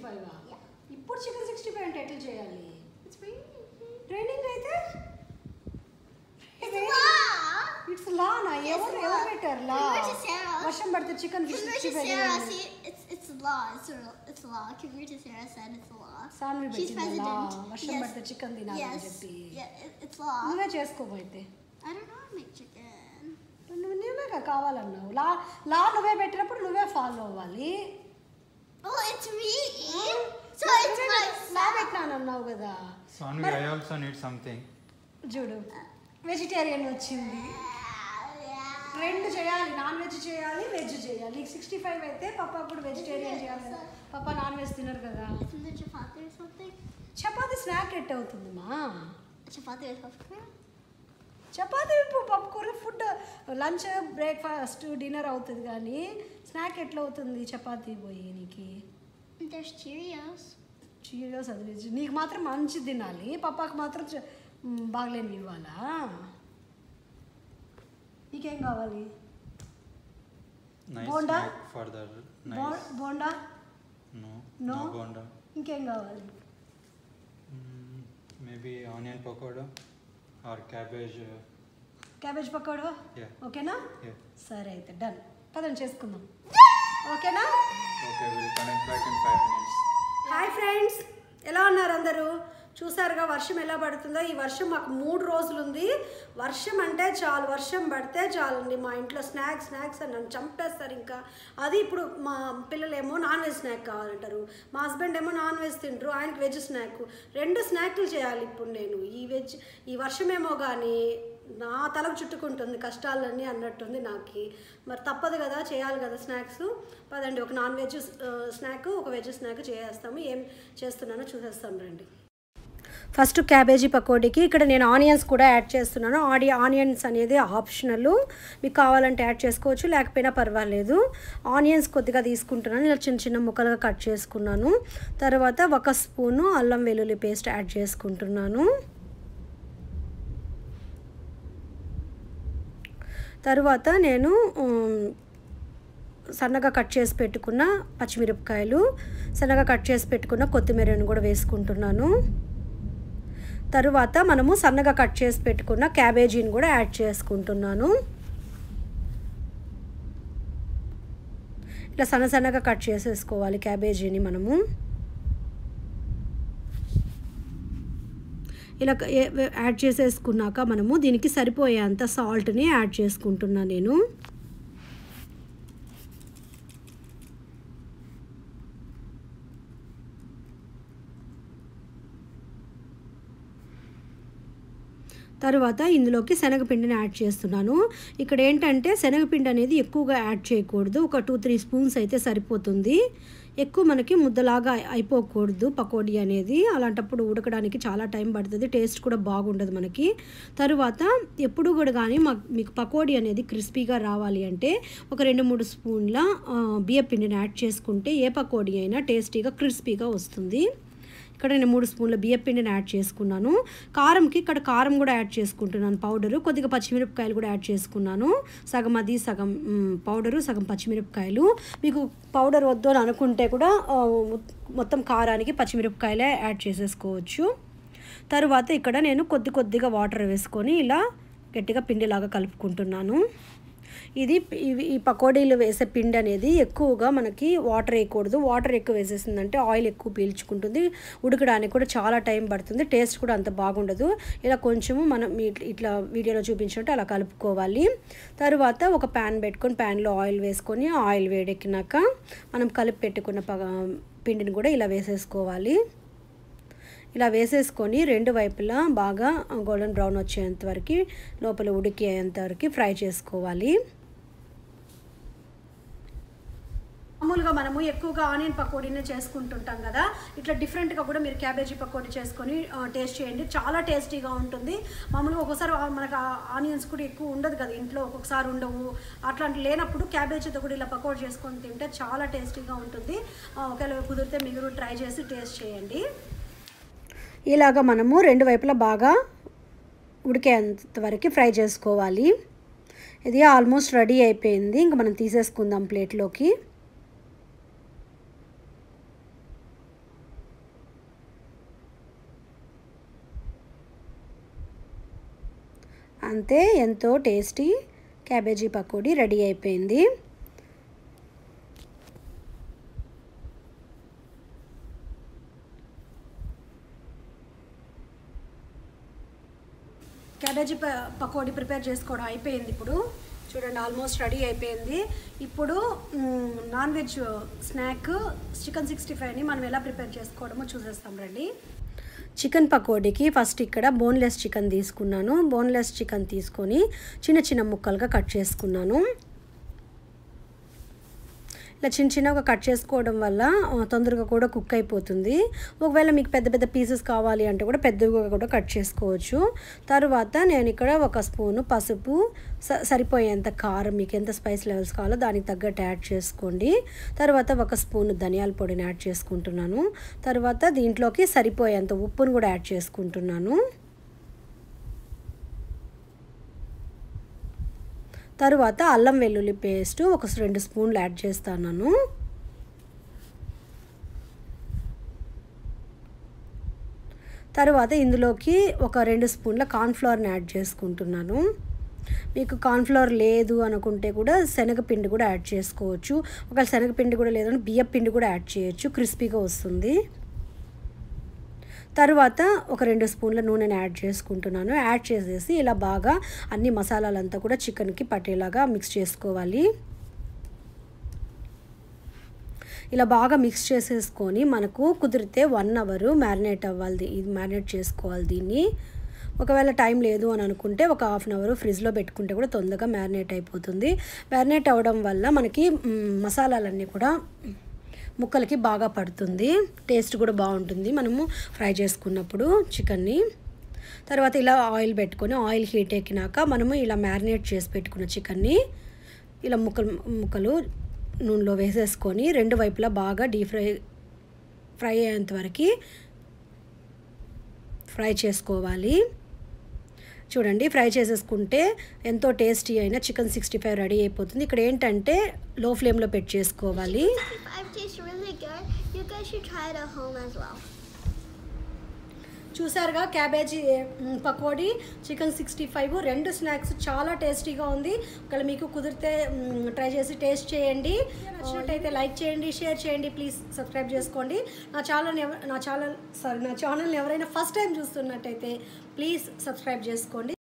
Five Yeah. ఇప్పుడు chicken sixty five అంటే ఎట్లా చేయాలి It's very easy. ట్రైనింగ్ అయితే It's law. ఇట్స్ లా నా ఎవరు It's ఎవరు law. పెట్టారు లా Convert to Sarah. వర్షం పడితే chicken Convert sixty to five Sarah. See, it's it's law. It's a, it's law. Convert to Sarah said it's a law. Saanvi She's పెట్టింది లా president. వర్షం Yes. పడితే చికెన్ తినాలని Yes. చెప్పి Yeah, it, it's law. నువ్వే చేసుకోబోయితే I don't know how to make chicken. నువ్వు నువ్వే కదా కావాలన్నావు లా లా నువ్వే పెట్టినప్పుడు నువ్వే ఫాలో అవ్వాలి Oh, it's me. So it's నువ్వే లా myself. పెట్టినానన్నావు కదా Swanvi, I also need something. చూడు వెజిటేరియన్ వచ్చింది రెండు చేయాలి నాన్ వెజ్ చేయాలి వెజ్ చేయాలి సిక్స్టీ ఫైవ్ అయితే పప్పా కూడా వెజిటేరియన్ చేయాలి కదా పప్పా నాన్ వెజ్ తినరు కదా Isn't there chapati or something? Chapati snack ఎట్ అవుతుందమ్మా Chapati with puff cream? Chapati ఇప్పుడు పప్పు కూర ఫుడ్ లంచ్ బ్రేక్ఫాస్ట్ డిన్నర్ అవుతుంది కానీ స్నాక్ ఎట్లా అవుతుంది చపాతీ పోయి నీకు And there's Cheerios. చీరియస్ అది నిజం. నీకు మాత్రం మంచి తినాలి పప్పాకి మాత్రం చ- మ్, బాగలేని ఇవ్వాలా నీకేం కావాలి Nice Bonda? snack for the బో nice. Bonda No, No? no bonda. ఇంకేం కావాలి Mm, maybe onion pakoda or cabbage. Uh, cabbage pakoda yeah, ఓకేనా yeah. సరే అయితే డన్ పదండి చేసుకుందాం ఓకేనా Okay, we'll connect back in five minutes. Hi friends ఎలా ఉన్నారు అందరూ చూసారుగా వర్షం ఎలా పడుతుందో ఈ వర్షం మాకు మూడు రోజులు ఉంది వర్షం అంటే చాలు వర్షం పడితే చాలండి మా ఇంట్లో స్నాక్స్ స్నాక్స్ అని నన్ను చంపేస్తారు ఇంకా అది ఇప్పుడు మా పిల్లలేమో నాన్ వెజ్ స్నాక్ కావాలంటారు మా హస్బెండ్ ఏమో నాన్ వెజ్ తింటారు ఆయనకి వెజ్ స్నాక్ రెండు స్నాక్లు చేయాలి ఇప్పుడు నేను ఈ వెజ్ ఈ వర్షమేమో కానీ నా తలకు చుట్టుకుంటుంది కష్టాలన్నీ అన్నట్టుంది నాకు మరి తప్పదు కదా చేయాలి కదా స్నాక్స్ పదండి ఒక నాన్ వెజ్ స్నాక్ ఒక వెజ్ స్నాక్ చేసేస్తాము ఏం చేస్తున్నానో చూసేస్తాం రండి ఫస్ట్ క్యాబేజీ పకోడీకి ఇక్కడ నేను ఆనియన్స్ కూడా యాడ్ చేస్తున్నాను ఆడి ఆనియన్స్ అనేది ఆప్షనల్ మీకు కావాలంటే యాడ్ చేసుకోవచ్చు లేకపోయినా పర్వాలేదు ఆనియన్స్ కొద్దిగా తీసుకుంటున్నాను ఇలా చిన్న చిన్న ముక్కలుగా కట్ చేసుకున్నాను తర్వాత ఒక స్పూను అల్లం వెల్లుల్లి పేస్ట్ యాడ్ చేసుకుంటున్నాను తరువాత నేను ఉమ్, సన్నగా కట్ చేసి పెట్టుకున్న పచ్చిమిరపకాయలు సన్నగా కట్ చేసి పెట్టుకున్న కొత్తిమీరను కూడా వేసుకుంటున్నాను తరువాత మనము సన్నగా కట్ చేసి పెట్టుకున్న క్యాబేజీని కూడా యాడ్ చేసుకుంటున్నాను ఇట్లా సన్న సన్నగా కట్ చేసేసుకోవాలి క్యాబేజీని మనము ఇలా క- ఏ- వే- యాడ్ చేసేసుకున్నాక మనము దీనికి సరిపోయేంత సాల్ట్ని యాడ్ చేసుకుంటున్నాను నేను తర్వాత ఇందులోకి శనగపిండిని యాడ్ చేస్తున్నాను ఇక్కడ ఏంటంటే శనగపిండి అనేది ఎక్కువగా యాడ్ చేయకూడదు ఒక టూ త్రీ స్పూన్స్ అయితే సరిపోతుంది ఎక్కువ మనకి ముద్దలాగా అయి- అయిపోకూడదు పకోడీ అనేది అలాంటప్పుడు ఉడకడానికి చాలా టైం పడుతుంది టేస్ట్ కూడా బాగుండదు మనకి తరువాత ఎప్పుడు కూడా కానీ మా మీకు పకోడీ అనేది క్రిస్పీగా రావాలి అంటే ఒక రెండు మూడు స్పూన్ల ఆ, బియ్యపిండిని యాడ్ చేసుకుంటే ఏ పకోడీ అయినా టేస్టీగా క్రిస్పీగా వస్తుంది ఇక్కడ నేను మూడు స్పూన్ల బియ్య పిండిని యాడ్ చేసుకున్నాను కారంకి ఇక్కడ కారం కూడా యాడ్ చేసుకుంటున్నాను పౌడరు కొద్దిగా పచ్చిమిరపకాయలు కూడా యాడ్ చేసుకున్నాను సగం అది సగం మ్, పౌడరు సగం పచ్చిమిరపకాయలు మీకు పౌడర్ వద్దు అని అనుకుంటే కూడా ఆ, మొత్తం కారానికి పచ్చిమిరపకాయలే యాడ్ చేసేసుకోవచ్చు తరువాత ఇక్కడ నేను కొద్ది కొద్దిగా వాటర్ వేసుకొని ఇలా గట్టిగా పిండిలాగా కలుపుకుంటున్నాను ఇది ఇవి ఈ పకోడీలు వేసే పిండి అనేది ఎక్కువగా మనకి వాటర్ వేయకూడదు వాటర్ ఎక్కువ వేసేసిందంటే ఆయిల్ ఎక్కువ పీల్చుకుంటుంది ఉడకడానికి కూడా చాలా టైం పడుతుంది టేస్ట్ కూడా అంత బాగుండదు ఇలా కొంచెము మనం ఇట్ల- ఇట్లా వీడియోలో చూపించినట్టు అలా కలుపుకోవాలి తరువాత ఒక ప్యాన్ పెట్టుకొని ప్యాన్లో ఆయిల్ వేసుకొని ఆయిల్ వేడెక్కినాక మనం కలిపి పెట్టుకున్న ప పిండిని కూడా ఇలా వేసేసుకోవాలి ఇలా వేసేసుకొని రెండు వైపులా బాగా గోల్డెన్ బ్రౌన్ వచ్చేంత వరకు లోపల ఉడికేంత వరకు ఫ్రై చేసుకోవాలి మామూలుగా మనము ఎక్కువగా ఆనియన్ పకోడీనే చేసుకుంటుంటాం కదా ఇట్లా డిఫరెంట్గా కూడా మీరు క్యాబేజీ పకోడీ చేసుకొని ఆ, టేస్ట్ చేయండి చాలా టేస్టీగా ఉంటుంది మామూలుగా ఒక్కోసారి ఆ మనకు ఆ ఆనియన్స్ కూడా ఎక్కువ ఉండదు కదా ఇంట్లో ఒక్కొక్కసారి ఉండవు అట్లాంటి లేనప్పుడు క్యాబేజీతో కూడా ఇలా పకోడీ చేసుకొని తింటే చాలా టేస్టీగా ఉంటుంది ఆ, ఒకవేళ కుదిరితే మీరు ట్రై చేసి టేస్ట్ చేయండి ఇలాగ మనము రెండు వైపులా బాగా ఉడికేంత వరకు ఫ్రై చేసుకోవాలి ఇది ఆల్మోస్ట్ రెడీ అయిపోయింది ఇంకా మనం తీసేసుకుందాం ప్లేట్లోకి అంతే ఎంతో టేస్టీ క్యాబేజీ పకోడీ రెడీ అయిపోయింది క్యాబేజీ ప పకోడీ ప్రిపేర్ చేసుకోవడం అయిపోయింది ఇప్పుడు చూడండి ఆల్మోస్ట్ రెడీ అయిపోయింది ఇప్పుడు మ్, non veg snack chicken sixty ఫైవ్ని మనం ఎలా ప్రిపేర్ చేసుకోవడమో చూసేస్తాం రండి చికెన్ పకోడీకి ఫస్ట్ ఇక్కడ బోన్లెస్ చికెన్ తీసుకున్నాను బోన్లెస్ చికెన్ తీసుకొని చిన్న చిన్న ముక్కలుగా కట్ చేసుకున్నాను ఇలా చిన్న చిన్నగా కట్ చేసుకోవడం వల్ల ఆ, తొందరగా కూడా కుక్ అయిపోతుంది ఒకవేళ మీకు పెద్ద పెద్ద పీసెస్ కావాలి అంటే కూడా పెద్దగా కూడా కట్ చేసుకోవచ్చు తర్వాత నేను ఇక్కడ ఒక స్పూను పసుపు స సరిపోయేంత కారం మీకు ఎంత స్పైస్ లెవెల్స్ కావాలో దానికి తగ్గట్టు యాడ్ చేసుకోండి తర్వాత ఒక స్పూన్ ధనియాల పొడిని యాడ్ చేసుకుంటున్నాను తర్వాత దీంట్లోకి సరిపోయేంత ఉప్పును కూడా యాడ్ చేసుకుంటున్నాను తరువాత అల్లం వెల్లుల్లి పేస్ట్ ఒక రెండు స్పూన్లు యాడ్ చేస్తాను తరువాత ఇందులోకి ఒక రెండు స్పూన్ల కార్న్ఫ్లవర్ని యాడ్ చేసుకుంటున్నాను మీకు కార్న్ఫ్లవర్ లేదు అనుకుంటే కూడా శనగపిండి కూడా యాడ్ చేసుకోవచ్చు ఒకవేళ శనగపిండి కూడా లేదంటే బియ్యం పిండి కూడా యాడ్ చేయొచ్చు క్రిస్పీగా వస్తుంది తరువాత ఒక రెండు స్పూన్ల నూనెని యాడ్ చేసుకుంటున్నాను యాడ్ చేసేసి ఇలా బాగా అన్ని మసాలాలంతా కూడా చికెన్కి పట్టేలాగా మిక్స్ చేసుకోవాలి ఇలా బాగా మిక్స్ చేసేసుకొని మనకు కుదిరితే వన్ అవర్ మ్యారినేట్ అవ్వాలి ఇది మ్యారినేట్ చేసుకోవాలి దీన్ని ఒకవేళ టైం లేదు అని అనుకుంటే ఒక హాఫ్ అన్ అవర్ ఫ్రిడ్జ్లో పెట్టుకుంటే కూడా తొందరగా మ్యారినేట్ అయిపోతుంది మ్యారినేట్ అవ్వడం వల్ల మనకి మ్, మసాలాలన్నీ కూడా ముక్కలకి బాగా పడుతుంది టేస్ట్ కూడా బాగుంటుంది మనము ఫ్రై చేసుకున్నప్పుడు చికెన్ని తర్వాత ఇలా ఆయిల్ పెట్టుకొని ఆయిల్ హీట్ ఎక్కినాక మనము ఇలా మ్యారినేట్ చేసి పెట్టుకున్న చికెన్ని ఇలా ముక్కలు ముక్కలు నూనెలో వేసేసుకొని రెండు వైపులా బాగా డీప్ ఫ్రై ఫ్రై అయ్యేంత వరకు ఫ్రై చేసుకోవాలి చూడండి ఫ్రై చేసేసుకుంటే ఎంతో టేస్టీ అయిన చికెన్ సిక్స్టీ ఫైవ్ రెడీ అయిపోతుంది ఇక్కడ ఏంటంటే లో ఫ్లేమ్లో పెట్టి చేసుకోవాలి 65 tastes really good. You guys should try it at home as well. చూసారుగా క్యాబేజీ మ్, పకోడీ చికెన్ సిక్స్టీ ఫైవ్ రెండు స్నాక్స్ చాలా టేస్టీగా ఉంది ఒకవేళ మీకు కుదిరితే మ్, ట్రై చేసి టేస్ట్ చేయండి నచ్చినట్టయితే లైక్ చేయండి షేర్ చేయండి ప్లీజ్ సబ్స్క్రైబ్ చేసుకోండి నా ఛానల్ ఎవ నా ఛానల్ సారీ నా ఛానల్ని ఎవరైనా ఫస్ట్ టైం చూస్తున్నట్టయితే ప్లీజ్ సబ్స్క్రైబ్ చేసుకోండి